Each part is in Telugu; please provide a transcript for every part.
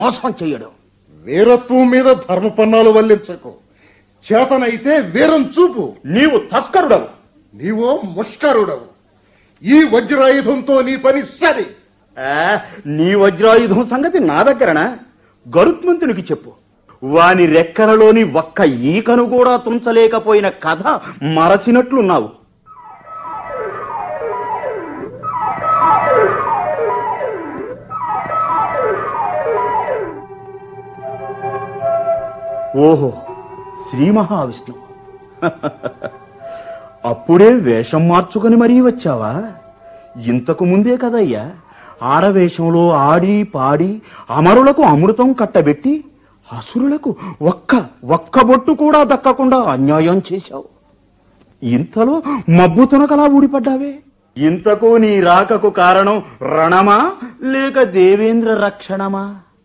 మోసం చెయ్యడు వీరత్వం మీద ధర్మపన్నాలు వల్లించకు చేతనైతే వీరం చూపు నీవు తస్కరుడవు నీవో ముష్కరుడవు ఈ వజ్రాయుధంతో నీ పని సరి ఆ, నీ వజ్రాయుధం సంగతి నా దగ్గరనా గరుత్మంతునికి చెప్పు వాని రెక్కలలోని ఒక్క ఈకను కూడా తుంచలేకపోయిన కథ మరచినట్లున్నావు ఓహో శ్రీ మహావిష్ణువు అప్పుడే వేషం మార్చుకొని మరీ వచ్చావా ఇంతకు ముందే కదయ్యా ఆడవేషంలో ఆడి పాడి అమరులకు అమృతం కట్టబెట్టి అసురులకు ఒక్క ఒక్క బొట్టు కూడా దక్కకుండా అన్యాయం చేశావు ఇంతలో మబ్బు తునకలా ఊడిపడ్డావే ఇంతకు నీ రాకకు కారణం రణమా లేక దేవేంద్ర రక్షణమా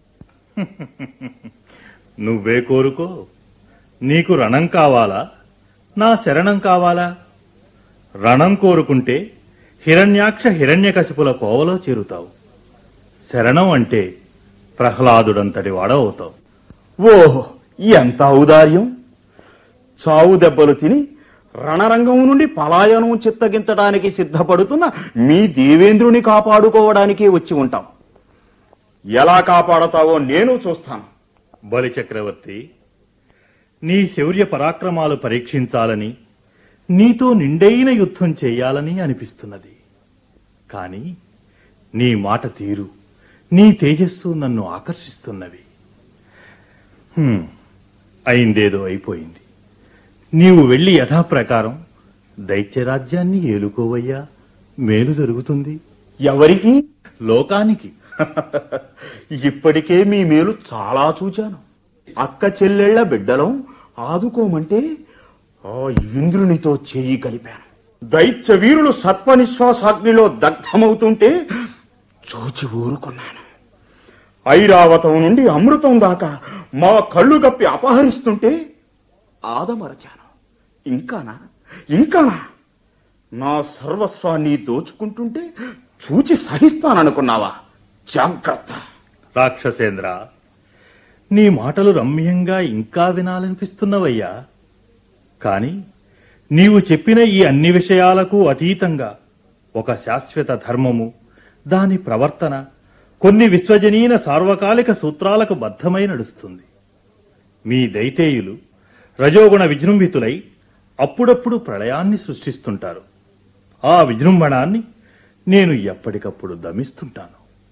నువ్వే కోరుకో నీకు రణం కావాలా నా శరణం కావాలా రణం కోరుకుంటే హిరణ్యాక్ష హిరణ్యకశిపుల కోవలో చేరుతావు శరణం అంటే ప్రహ్లాదుడంతటి వాడవుతావు ఓహో ఎంత ఔదార్యం చావు దెబ్బలు తిని రణరంగం నుండి పలాయనం చిత్తగించడానికి సిద్ధపడుతున్న మీ దేవేంద్రుని కాపాడుకోవడానికి వచ్చి ఉంటాం ఎలా కాపాడతావో నేను చూస్తాను బలి చక్రవర్తి నీ శౌర్య పరాక్రమాలు పరీక్షించాలని నీతో నిండైన యుద్ధం చేయాలని అనిపిస్తున్నది కాని నీ మాట తీరు నీ తేజస్సు నన్ను ఆకర్షిస్తున్నవి హ్మ్, అయిందేదో అయిపోయింది నీవు వెళ్లి యథాప్రకారం దైత్యరాజ్యాన్ని ఏలుకోవయ్యా మేలు జరుగుతుంది ఎవరికి లోకానికి ఇప్పటికే మీ మేలు చాలా చూచాను అక్క చెల్లెళ్ల బిడ్డలం ఆదుకోమంటే ఆ ఇంద్రునితో చెయ్యి కలిపాను దైత్య వీరులు సత్వనిశ్వాసాగ్నిలో దగ్ధమవుతుంటే చూచి ఊరుకున్నాను ఐరావతం నుండి అమృతం దాకా మా కళ్ళు గప్పి అపహరిస్తుంటే ఆదమరచాను ఇంకానా ఇంకానా నా సర్వస్వాన్ని దోచుకుంటుంటే చూచి సహిస్తాననుకున్నావా జాగ్రత్త రాక్షసేంద్ర నీ మాటలు రమ్యంగా ఇంకా వినాలనిపిస్తున్నవయ్యా కాని నీవు చెప్పిన ఈ అన్ని విషయాలకు అతీతంగా ఒక శాశ్వత ధర్మము దాని ప్రవర్తన కొన్ని విశ్వజనీన సార్వకాలిక సూత్రాలకు బద్ధమై నడుస్తుంది మీ దైతేయులు రజోగుణ విజృంభితులై అప్పుడప్పుడు ప్రళయాన్ని సృష్టిస్తుంటారు ఆ విజృంభణాన్ని నేను ఎప్పటికప్పుడు దమిస్తుంటాను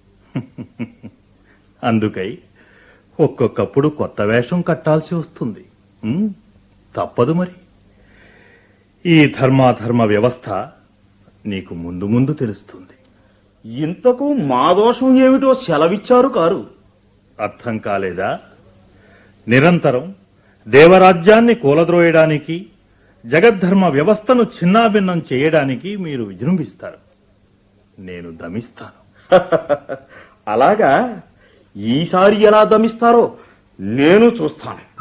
అందుకై ఒక్కొక్కప్పుడు కొత్త వేషం కట్టాల్సి వస్తుంది ఉమ్, తప్పదు మరి ఈ ధర్మాధర్మ వ్యవస్థ నీకు ముందు ముందు తెలుస్తుంది ఇంతకు మా దోషం ఏమిటో సెలవిచ్చారు కారు అర్థం కాలేదా నిరంతరం దేవరాజ్యాన్ని కూలద్రోయడానికి జగద్ధర్మ వ్యవస్థను చిన్నాభిన్నం చేయడానికి మీరు విజృంభిస్తారు నేను దమిస్తాను అలాగా ఈసారి ఎలా దమిస్తారో నేను చూస్తాను